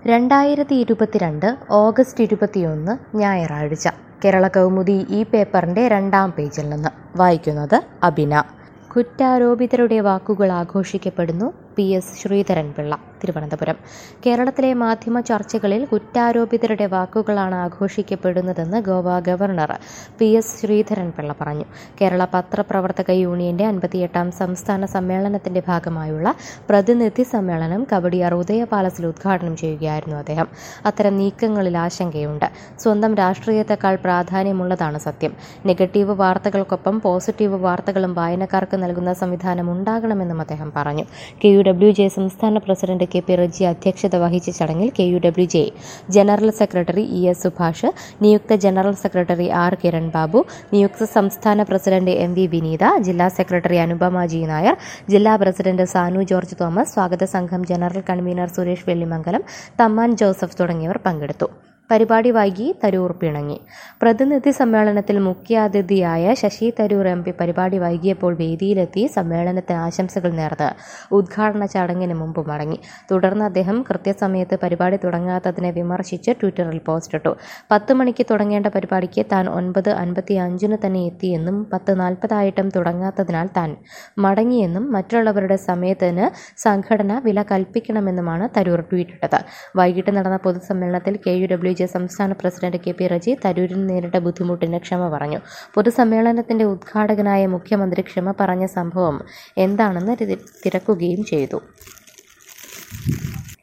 രണ്ടായിരത്തി ഇരുപത്തിരണ്ട് ഓഗസ്റ്റ് ഇരുപത്തിയൊന്ന് ഞായറാഴ്ച കേരള കൗമുദി ഈ പേപ്പറിൻ്റെ രണ്ടാം പേജിൽ നിന്ന് വായിക്കുന്നത് അബിന കുറ്റാരോപിതരുടെ വാക്കുകൾ ആഘോഷിക്കപ്പെടുന്നു പി എസ് ശ്രീധരൻപിള്ള തിരുവനന്തപുരം കേരളത്തിലെ മാധ്യമ ചർച്ചകളിൽ കുറ്റാരോപിതരുടെ വാക്കുകളാണ് ആഘോഷിക്കപ്പെടുന്നതെന്ന് Goa governor P S Sreedharan Pillai പറഞ്ഞു കേരള പത്രപ്രവർത്തക യൂണിയന്റെ അൻപത്തിയെട്ടാം സംസ്ഥാന സമ്മേളനത്തിന്റെ ഭാഗമായുള്ള പ്രതിനിധി സമ്മേളനം കവടിയാർ ഉദയ പാലസിൽ ഉദ്ഘാടനം ചെയ്യുകയായിരുന്നു അദ്ദേഹം അത്തരം നീക്കങ്ങളിൽ ആശങ്കയുണ്ട് സ്വന്തം രാഷ്ട്രീയത്തെക്കാൾ പ്രാധാന്യമുള്ളതാണ് സത്യം നെഗറ്റീവ് വാർത്തകൾക്കൊപ്പം പോസിറ്റീവ് വാർത്തകളും വായനക്കാർക്ക് നൽകുന്ന സംവിധാനം ഉണ്ടാകണമെന്നും അദ്ദേഹം പറഞ്ഞു കെ യു ഡബ്ല്യു ജെ സംസ്ഥാന പ്രസിഡന്റ് കെ പി റജി അധ്യക്ഷത വഹിച്ച ചടങ്ങിൽ K U W J general secretary E S Subhash നിയുക്ത general secretary R Kiran Babu നിയുക്ത സംസ്ഥാന പ്രസിഡന്റ് എം വി വിനീത ജില്ലാ സെക്രട്ടറി അനുപമ ജി നായർ ജില്ലാ പ്രസിഡന്റ് സാനു ജോർജ് തോമസ് സ്വാഗത സംഘം general convener Suresh Vellimangalam Thamman Joseph തുടങ്ങിയവർ പങ്കെടുത്തു പരിപാടി വൈകി തരൂർ പിണങ്ങി പ്രതിനിധി സമ്മേളനത്തിൽ മുഖ്യാതിഥിയായ ശശി തരൂർ എം പി പരിപാടി വൈകിയപ്പോൾ വേദിയിലെത്തി സമ്മേളനത്തിന് ആശംസകൾ നേർന്ന് ഉദ്ഘാടന ചടങ്ങിന് മുമ്പ് മടങ്ങി തുടർന്ന് അദ്ദേഹം കൃത്യസമയത്ത് പരിപാടി തുടങ്ങാത്തതിനെ വിമർശിച്ച് ട്വിറ്ററിൽ പോസ്റ്റിട്ടു പത്ത് മണിക്ക് തുടങ്ങേണ്ട പരിപാടിക്ക് താൻ ഒൻപത് അൻപത്തി അഞ്ചിന് തന്നെ എത്തിയെന്നും പത്ത് നാൽപ്പതായിട്ടും തുടങ്ങാത്തതിനാൽ താൻ മടങ്ങിയെന്നും മറ്റുള്ളവരുടെ സമയത്തിന് സംഘടന വില കൽപ്പിക്കണമെന്നുമാണ് തരൂർ ട്വീറ്റിട്ടത് വൈകിട്ട് നടന്ന പൊതുസമ്മേളനത്തിൽ കെ യു ഡബ്ല്യു ജെ സംസ്ഥാന പ്രസിഡന്റ് കെ പി റജി തരൂരിന് നേരിട്ട ബുദ്ധിമുട്ടിന് ക്ഷമ പറഞ്ഞു പൊതുസമ്മേളനത്തിന്റെ ഉദ്ഘാടകനായ മുഖ്യമന്ത്രി ക്ഷമ പറഞ്ഞ സംഭവം എന്താണെന്ന് തിരക്കുകയും ചെയ്തു